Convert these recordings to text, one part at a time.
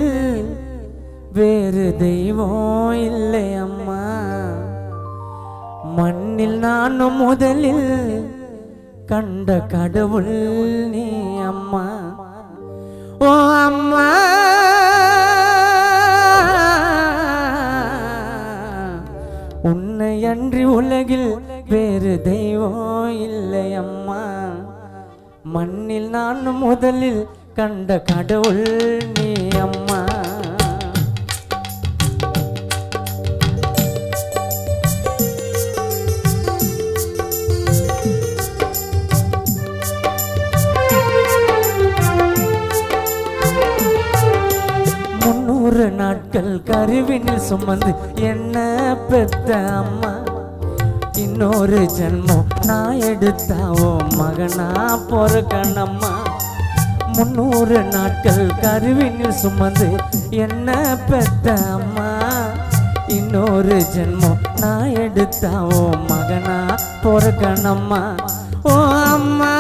உலகில் வேறு தெய்வம் இல்லை அம்மா மண்ணில் நானும் முதலில் கண்ட கடவுள் நீ அம்மா ஓ அம்மா உன்னை அன்றி உலகில் வேறு தெய்வம் இல்லை அம்மா மண்ணில் நான் முதலில் கண்ட கடவுள் நீ அம்மா முன்னூறு நாட்கள் கருவினில் சுமந்து என்ன பெத்த அம்மா இன்னொரு ஜென்மம் நான் எடுத்தாவோ மகனா பொறுக்கணம்மா முன்னூறு நாட்கள் கருவினில் சுமந்து என்ன பெத்த அம்மா இன்னொரு ஜென்மம் நான் எடுத்தாவோ மகனா பொறுக்கணம்மா ஓ அம்மா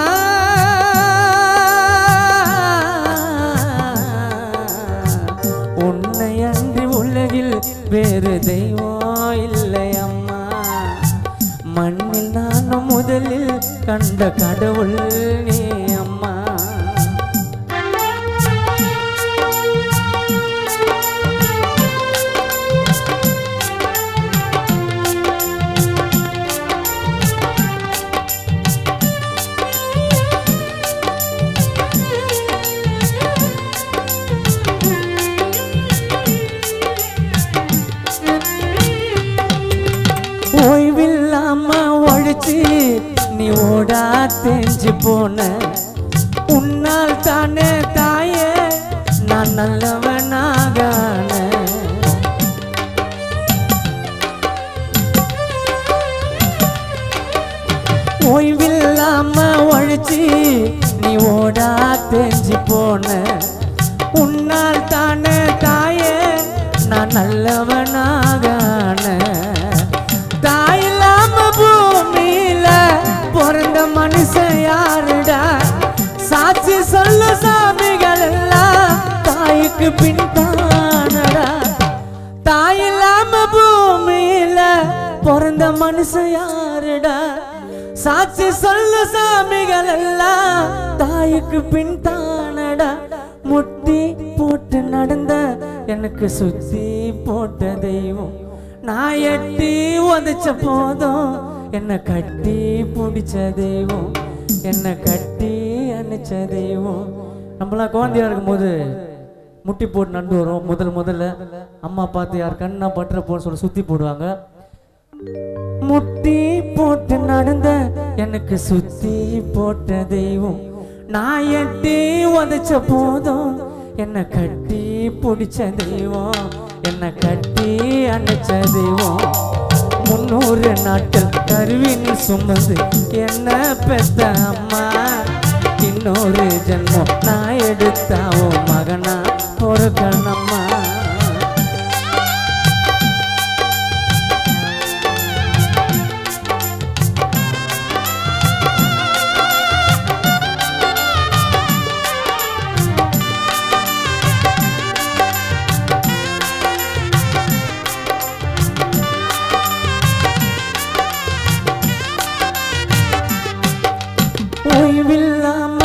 உன்னை அன்றி உலகில் வேறு தெய்வம் இல்லை அம்மா மண்ணில் நானும் முதலில் கண்ட கடவுள் நீ அம்மா ஓய்வில்லாம ஒழிச்சு நீ ஓடா தெரிஞ்சு போன உன்னால் தானே தாயே நான் நல்லவனாகான ஓய்வில்லாம ஒழிச்சு நீ ஓடா தெரிஞ்சு போன உன்னால் தானே தாயே நான் நல்லவனாகான தாயில்லாம பூமியில பிறந்த மனுஷன் யாருடா சாட்சி சொல்ல சாமிகள் எல்லாம் தாய்க்கு பின் தானடா தாயில்லாம பூமியில பிறந்த மனுஷன் யாருடா சாட்சி சொல்ல சாமிகள் எல்லாம் தாய்க்கு பின் தானடா முட்டி போட்டு நடந்த எனக்கு சுத்தி போட்ட தெய்வம் நான் எட்டி உதைச்ச போதும் என்னை கட்டி பிடிச்ச தெய்வம் என்னை கட்டி அணைச்ச தெய்வம் நம்மளாம் குழந்தையா இருக்கும்போது முட்டி போட்டு நடந்து வரும் முதல் முதல்ல அம்மா பார்த்து யார் கண்ணா பற்ற போன்னு சொல்லி சுத்தி போடுவாங்க முட்டி போட்டு நடந்த எனக்கு சுத்தி போட்ட தெய்வம் நான் எட்டி உதைச்ச போதும் என்னை கட்டி பிடிச்ச தெய்வம் என்னை கட்டி அணைச்ச தெய்வம் முன்னூறு நாட்கள் கருவினில் சுமந்து என்ன பெத்த அம்மா இன்னொரு ஜென்மம் நான் எடுத்தாவோ மகனா ஒரு கணம்மா ஓய்வில்லாம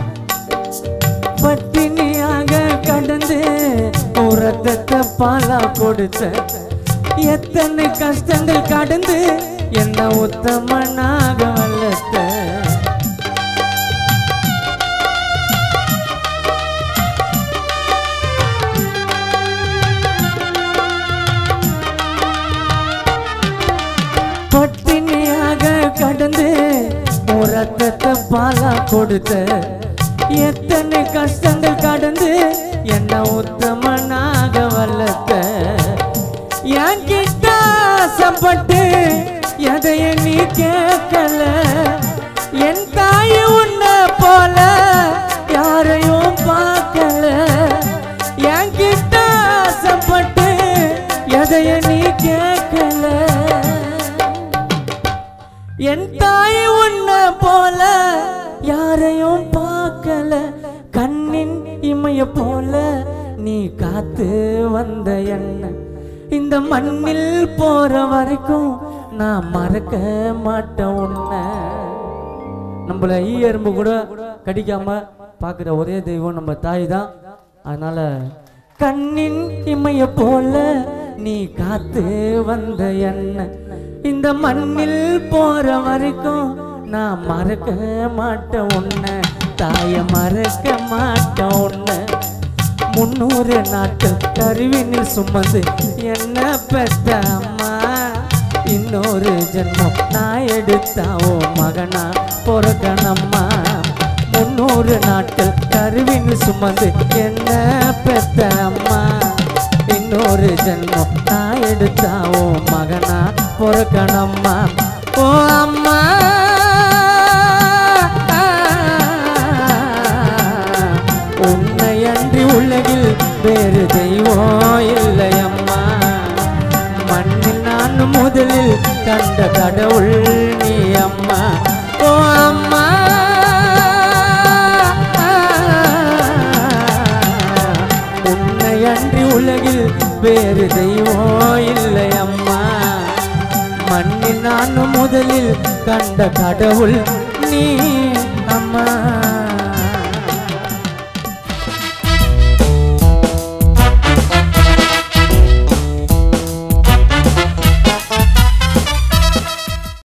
பட்டினியாக கடந்து உரத்தத்தை பாலா கொடுத்த எத்தனை கஷ்டங்கள் கடந்து என்ன உத்தமனாக வளர்த்த பட்டினியாக கடந்து ஒரு ரத்தத்தை பாலா கொடுத்த எத்தனை கஷ்டங்கள் கடந்து என்ன உத்தமனாக வளர்த்த என்கிட்ட ஆசைப்பட்டு எதைய நீ கேட்கல என் தாய் உன்னை போல யாரையும் பார்க்கல என்கிட்ட ஆசைப்பட்டு எதைய நீ கேட்கல என் தாய் உன்னை போல யாரையும் பார்க்கல கண்ணின் இமைய போல நீ காத்து வந்த என்ன இந்த மண்ணில் போற வரைக்கும் நான் மறக்க மாட்டேன் உன்னை நம்மள ஈ எறும்பு கூட கடிக்காம பார்க்குற ஒரே தெய்வம் நம்ம தாய் தான் அதனால கண்ணின் இமைய போல நீ காத்து வந்த என்ன இந்த மண்ணில் போற வரைக்கும் நான் மறக்க மாட்டேன் உன்னை தாய மறக்க மாட்டேன் உன்னை முன்னூறு நாட்கள் கருவினில் சுமந்து என்ன பெத்த அம்மா இன்னொரு ஜென்மம் நான் எடுத்தாவோ மகனா பொறக்கணம்மா முன்னூறு நாட்கள் கருவினில் சுமந்து என்ன பெத்த அம்மா இன்னொரு ஜென்மம் நான் எடுத்தாவோ மகனா பொறக்கணம்மா ஓ அம்மா உன்னை அன்றி உலகில் வேறு தெய்வம் இல்லை அம்மா மண்ணில் நான் முதலில் கண்ட கடவுள் நீ அம்மா ஓ அம்மா உன்னை அன்றி உலகில் வேறு தெய்வம் இல்லை அம்மா மண்ணில் நான் முதலில் கண்ட கடவுள் நீ அம்மா